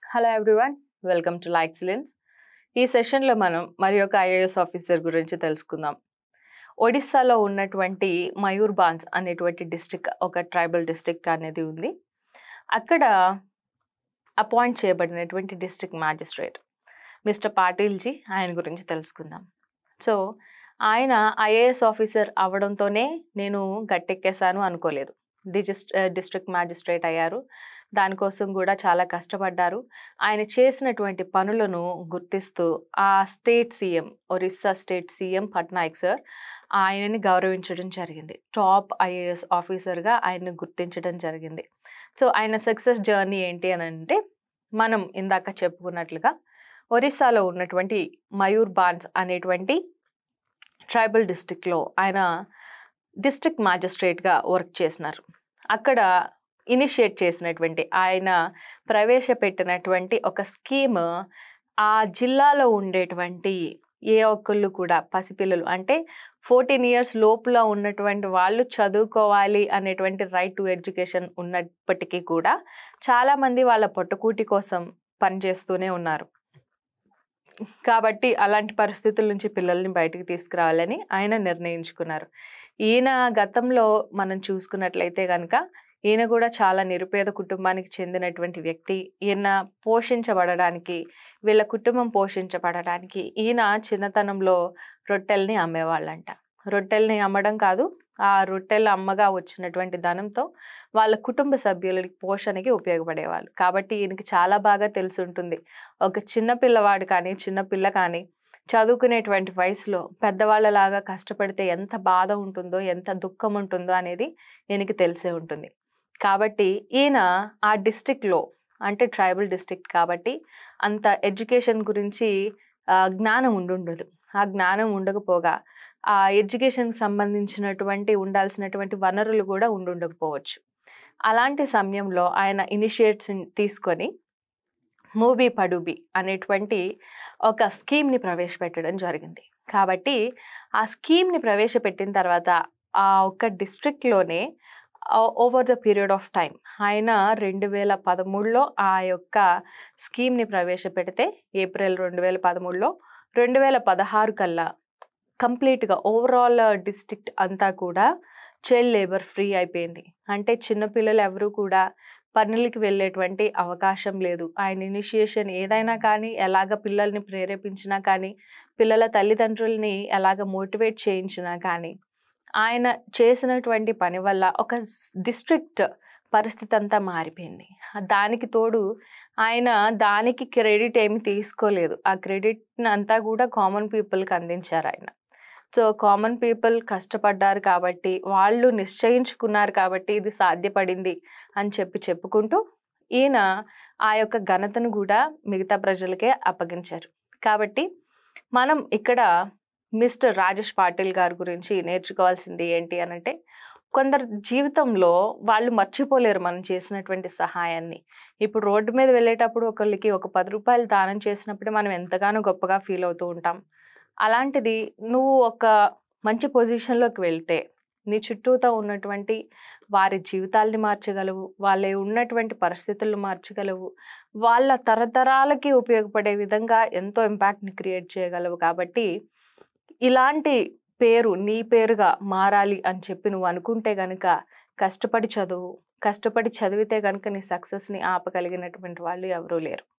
hello everyone welcome to excellence ఈ సెషన్లో మనం మరి ఒక ఐఏఎస్ ఆఫీసర్ గురించి తెలుసుకుందాం ఒడిస్సాలో ఉన్నటువంటి మయూర్బాన్స్ అనేటువంటి డిస్టిక్ ఒక ట్రైబల్ డిస్ట్రిక్ట్ అనేది ఉంది అక్కడ అపాయింట్ చేయబడినటువంటి డిస్ట్రిక్ట్ మ్యాజిస్ట్రేట్ మిస్టర్ పాటిల్జీ ఆయన గురించి తెలుసుకుందాం సో ఆయన ఐఏఎస్ ఆఫీసర్ అవడంతోనే నేను గట్టెక్కేశాను అనుకోలేదు డిజిస్ట్ డిస్ట్రిక్ట్ మ్యాజిస్ట్రేట్ అయ్యారు దానికోసం కూడా చాలా కష్టపడ్డారు ఆయన చేసినటువంటి పనులను గుర్తిస్తూ ఆ state CM Orissa state CM Patnaik sir ఆయనని గౌరవించడం జరిగింది టాప్ ఐఏఎస్ ఆఫీసర్గా ఆయన్ని గుర్తించడం జరిగింది సో ఆయన సక్సెస్ జర్నీ ఏంటి అని అంటే మనం ఇందాక చెప్పుకున్నట్లుగా ఒరిస్సాలో ఉన్నటువంటి మయూర్ బాన్స్ అనేటువంటి ట్రైబల్ డిస్టిక్లో ఆయన డిస్ట్రిక్ట్ మ్యాజిస్ట్రేట్గా వర్క్ చేసినారు అక్కడ ఇనిషియేట్ చేసినటువంటి ఆయన ప్రవేశపెట్టినటువంటి ఒక స్కీమ్ ఆ జిల్లాలో ఉండేటువంటి ఏ ఒక్కళ్ళు కూడా పసిపిల్లలు అంటే ఫోర్టీన్ ఇయర్స్ లోపల ఉన్నటువంటి వాళ్ళు చదువుకోవాలి అనేటువంటి రైట్ టు ఎడ్యుకేషన్ ఉన్నప్పటికీ కూడా చాలామంది వాళ్ళ పొట్టకూటి కోసం పనిచేస్తూనే ఉన్నారు కాబట్టి అలాంటి పరిస్థితుల నుంచి పిల్లల్ని బయటికి తీసుకురావాలని ఆయన నిర్ణయించుకున్నారు ఈయన గతంలో మనం చూసుకున్నట్లయితే కనుక ఈయన కూడా చాలా నిరుపేద కుటుంబానికి చెందినటువంటి వ్యక్తి ఈయన పోషించబడడానికి వీళ్ళ కుటుంబం పోషించబడడానికి ఈయన చిన్నతనంలో రొట్టెల్ని అమ్మేవాళ్ళంట రొట్టెల్ని అమ్మడం కాదు ఆ రొట్టెలు అమ్మగా వచ్చినటువంటి ధనంతో వాళ్ళ కుటుంబ సభ్యులకి పోషణకి ఉపయోగపడేవాళ్ళు కాబట్టి ఈయనకి చాలా బాగా తెలిసి ఉంటుంది ఒక చిన్న పిల్లవాడు కానీ చిన్న పిల్ల కానీ చదువుకునేటువంటి వయసులో పెద్దవాళ్ళలాగా కష్టపడితే ఎంత బాధ ఉంటుందో ఎంత దుఃఖం ఉంటుందో అనేది ఈయనకి తెలిసే ఉంటుంది కాబట్టి ఈయన ఆ డిస్టిక్లో అంటే ట్రైబల్ డిస్ట్రిక్ట్ కాబట్టి అంత ఎడ్యుకేషన్ గురించి జ్ఞానం ఉండుండదు ఆ జ్ఞానం ఉండకపోగా ఆ ఎడ్యుకేషన్కి సంబంధించినటువంటి ఉండాల్సినటువంటి వనరులు కూడా ఉండుండకపోవచ్చు అలాంటి సమయంలో ఆయన ఇనిషియేట్స్ తీసుకొని మూబీ పడుబి అనేటువంటి ఒక స్కీమ్ని ప్రవేశపెట్టడం జరిగింది కాబట్టి ఆ స్కీమ్ని ప్రవేశపెట్టిన తర్వాత ఆ ఒక్క డిస్ట్రిక్ట్లోనే over the period of time ఆయన రెండు వేల పదమూడులో ఆ యొక్క స్కీమ్ని ప్రవేశపెడితే ఏప్రిల్ రెండు వేల పదమూడులో రెండు వేల పదహారు కల్లా కంప్లీట్గా ఓవరాల్ డిస్ట్రిక్ట్ అంతా కూడా చైల్డ్ లేబర్ ఫ్రీ అయిపోయింది అంటే చిన్నపిల్లలు ఎవరు కూడా పనులకి వెళ్ళేటువంటి అవకాశం లేదు ఆయన ఇనిషియేషన్ ఏదైనా కానీ ఎలాగ పిల్లల్ని ప్రేరేపించినా కానీ పిల్లల తల్లిదండ్రుల్ని ఎలాగ మోటివేట్ చేయించినా కానీ ఆయన చేసినటువంటి పని వల్ల ఒక డిస్ట్రిక్ట్ పరిస్థితి అంతా మారిపోయింది దానికి తోడు ఆయన దానికి క్రెడిట్ ఏమి తీసుకోలేదు ఆ క్రెడిట్ అంతా కూడా కామన్ పీపుల్కి అందించారు ఆయన సో కామన్ పీపుల్ కష్టపడ్డారు కాబట్టి వాళ్ళు నిశ్చయించుకున్నారు కాబట్టి ఇది సాధ్యపడింది అని చెప్పి చెప్పుకుంటూ ఈయన ఆ యొక్క ఘనతను కూడా మిగతా ప్రజలకే అప్పగించారు కాబట్టి మనం ఇక్కడ మిస్టర్ రాజేష్ పాటిల్ గారి గురించి నేర్చుకోవాల్సింది ఏంటి అనంటే కొందరు జీవితంలో వాళ్ళు మర్చిపోలేరు మనం చేసినటువంటి సహాయాన్ని ఇప్పుడు రోడ్డు మీద వెళ్ళేటప్పుడు ఒకరికి ఒక పది రూపాయలు దానం చేసినప్పుడు మనం ఎంతగానో గొప్పగా ఫీల్ అవుతూ ఉంటాం అలాంటిది నువ్వు ఒక మంచి పొజిషన్లోకి వెళ్తే నీ చుట్టూతో ఉన్నటువంటి వారి జీవితాల్ని మార్చగలవు వాళ్ళ ఉన్నటువంటి పరిస్థితులను మార్చగలవు వాళ్ళ తరతరాలకి ఉపయోగపడే విధంగా ఎంతో ఇంపాక్ట్ని క్రియేట్ చేయగలవు కాబట్టి ఇలాంటి పేరు నీ పేరుగా మారాలి అని చెప్పి నువ్వు అనుకుంటే గనుక కష్టపడి చదువు కష్టపడి చదివితే కనుక నీ సక్సెస్ని ఆపగలిగినటువంటి వాళ్ళు ఎవరూ లేరు